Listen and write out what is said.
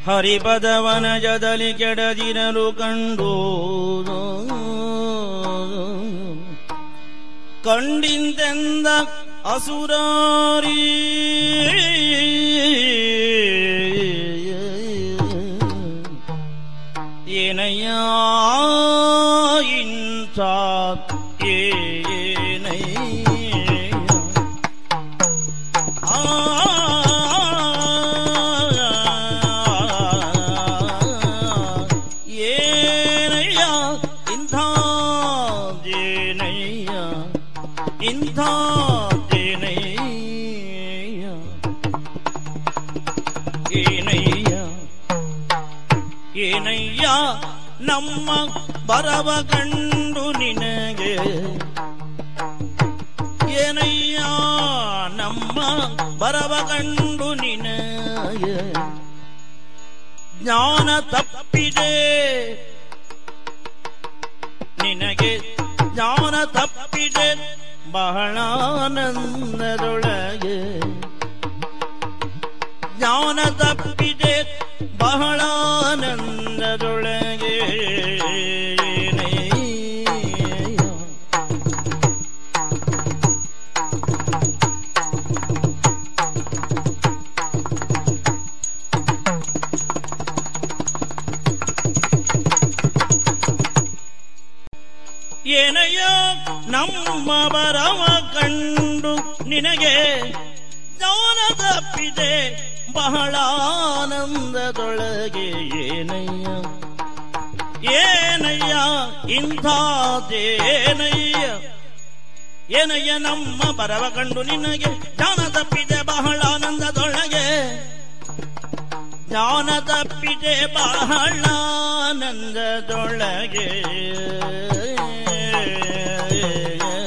ಹರಿಪದವನ ಜದಲಿ ಕೆಡದಿರಲು ಕಂಡು ಕಂಡಿಂತೆಂದ ಅಸುರಾರಿ ಏನಯ್ಯ ಇಂಥ ಏನಯ್ಯ ಆ ಏನಯ್ಯ ಇಂಥ ಜೇನಯ್ಯ ಇಂಥ ಜೇನಯ್ಯ ಏನಯ್ಯ ಏನಯ್ಯ ನಮ್ಮ ಬರವ ಕಂಡು ನಿನಗೆ ಏನಯ್ಯ ನಮ್ಮ ಬರವ ಕಂಡು ನಿನಗೆ ಜ್ಞಾನ ತಪ್ಪಿದೆ ನಿನಗೆ ಜ್ಞಾನ ತಪ್ಪಿದೆ ಬಹಳ ಆನಂದದೊಳಗೆ ಜ್ಞಾನ ತಪ್ಪಿದೆ ಬಹಳ ಆನಂದದೊಳಗೆ ಏನಯ್ಯ ನಮ್ಮ ಬರವ ಕಂಡು ನಿನಗೆ ಜ್ಞಾನ ತಪ್ಪಿದೆ ಬಹಳ ಆನಂದದೊಳಗೆ ಏನಯ್ಯ ಏನಯ್ಯ ಇಂಥದೇನಯ್ಯ ಏನಯ್ಯ ನಮ್ಮ ಬರವ ಕಂಡು ನಿನಗೆ ಜ್ಞಾನ ತಪ್ಪಿದೆ ಬಹಳ ಆನಂದದೊಳಗೆ ಜ್ಞಾನ ತಪ್ಪಿದೆ ಬಹಳ ಆನಂದದೊಳಗೆ